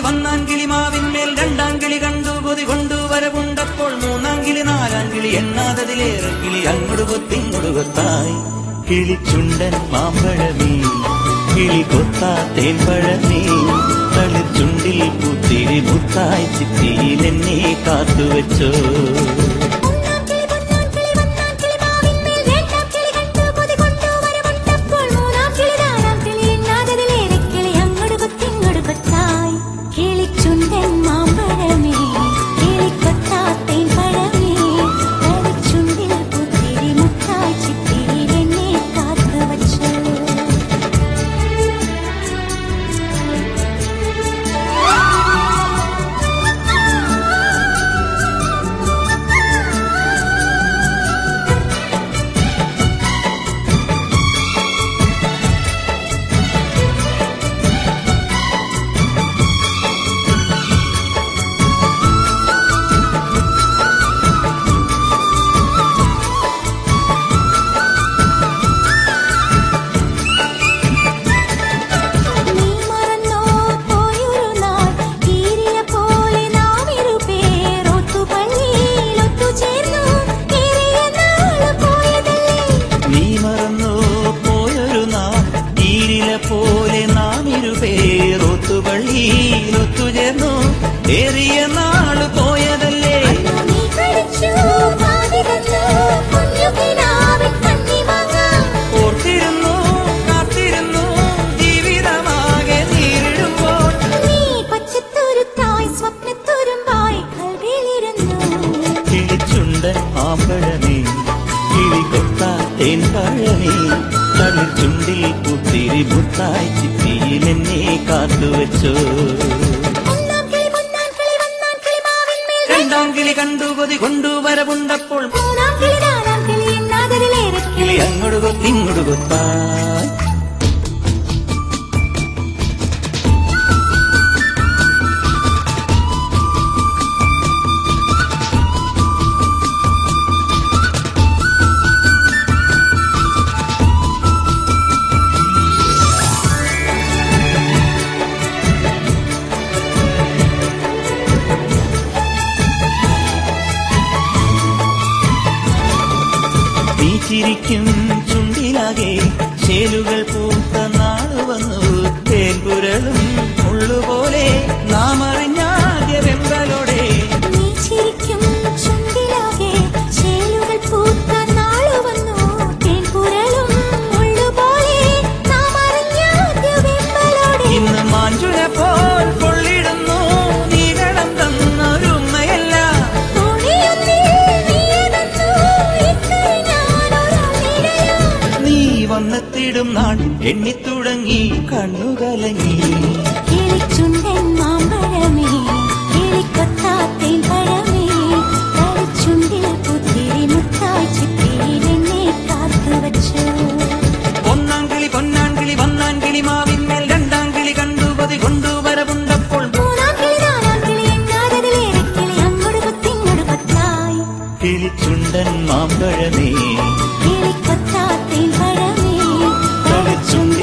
വന്നാൻ കിളി മാവിന്മേൽ രണ്ടാം കിളി കണ്ടു കൊതി കൊണ്ടു വരവുണ്ടപ്പോൾ മൂന്നാം കിളി നാലാം കിളി എണ്ണാതതിലേറെ കിളി അങ്ങോട്ട് കൊത്തിങ്ങോട്ട് കൊത്തായി കിളിച്ചുണ്ടൻ മാമ്പഴമേ കിളി കൊത്താ തേൻപഴമേ തളിച്ചുണ്ടിൽ പുത്തിരി മുത്തായി ചിത്തിയിൽ എന്നെ കാത്തുവെച്ചോ ഒന്നാം കിളി പൊന്നാം കിളി വന്നാൻ കിളി മാവിന്മേൽ രണ്ടാം കിളി കണ്ടു കൊതി കൊണ്ടു വരവുണ്ടപ്പോൾ മൂന്നാം കിളി നാലാം കിളി എണ്ണാതതിലേറെ കിളി അങ്ങോട്ട് കൊത്തിങ്ങോട്ട് കൊത്തായി കിളിച്ചുണ്ടൻ മാമ്പഴമേ കിളിക്കൊത്താത്തേൻ പഴമേ തളിച്ചുണ്ടിൽ പുത്തിരി മുത്തായി ചിത്തിയിൽ എന്നെ കാത്തുവച്ചു നീ മറന്നോ പോയൊരു നാൾ തീരില പോലെ നാം ഇരുപേർ ഒത്തുപള്ളിയിൽ ഒത്തുചേർന്നു ഏറിയ നാൾ പോയതല്ലേ നീ മറന്നു പോയൊരു നാം ഈരില പോലെ നാം ഇരുപേരൊത്തുപള്ളിയിൽ ഒത്തുചേർന്നു ഏറിയ നാള് പോയതല്ലേ അന്നു നീ കളിച്ചു പാതി തന്നു കുഞ്ഞു കിനാവിൻ കണ്ണി വാങ്ങാം ഓർത്തിരുന്നു കാത്തിരുന്നു ജീവിതമാകെ നേരിടുമ്പോൾ നീ പച്ചത്തുരുത്തായി സ്വപ്നത്തുരുമ്പായി കൽവിലിരുന്നു കിളിച്ചുണ്ടൻ ആമ്പഴമേ കിളികൊത്ത തേൻപഴമേ തളിച്ചുണ്ടിൽ പുത്തിരി മുത്തായി ചിത്തിയിൽ എന്നെ കാത്തുവെച്ചോ ഒന്നാം കിളി പൊന്നാം കിളി വന്നാൻ കിളി മാവിന്മേൽ രണ്ടാം കിളി കണ്ടു കൊതി കൊണ്ടു വരവുണ്ടപ്പോൾ മൂന്നാം കിളി നാലാം കിളി എണ്ണാതതിലേറെ കിളി കിളി അങ്ങോട്ട് കൊത്തിങ്ങോട്ട് കൊത്തായി നീ ചിരിക്കും ചുണ്ടിലാകെ ചേലുകൾ പൂത്ത നാള് വന്നു തേൻപുരളും മുള്ളുപോലെ നാം അറിഞ്ഞാദ്യ വെമ്പലോടെ നീ ചിരിക്കും ചുണ്ടിലാകെ ചേലുകൾ പൂത്ത നാളു വന്നു തേൻപുരളും മുള്ളുപോലെ നാം അറിഞ്ഞാദ്യ വെമ്പലോടെ ഇന്ന് മാഞ്ചുന പോൽ കൊള്ളിടുന്നു നീ കടം തന്നൊരുമ്മയല്ല തുണിയൊന്നിൽ നീയതന്നു ഇക്കരെ ഞാനൊരാളിടയാ നീ വന്നെത്തിടും നാൾ എണ്ണിത്തുടങ്ങി കണ്ണുകലങ്ങി കിളിച്ചുണ്ടൻ മാമ്പഴമേ കിളിക്കൊത്താത്തേൻ പഴമേ തളിച്ചുണ്ടിൽ പുത്തിരി മുത്തായി ചിത്തിയിൽ എന്നെ കാത്തുവച്ചു ഒന്നാം കിളി പൊന്നാൻ കിളി വന്നാൻ കിളി മാവിന്മേൽ രണ്ടാം കിളി കണ്ടു കൊതി കൊണ്ടു വരവുണ്ടപ്പോൾ മൂന്നാം കിളി നാലാം കിളി എണ്ണാതതിലേറെ കിളി അങ്ങോട്ട് കുത്തിങ്ങോട്ട് കൊത്തായി കിളിച്ചുണ്ടൻ മാമ്പഴമേ കിളിക്കൊത്താത്തേൻ പഴമേ തളിച്ചുണ്ടിൽ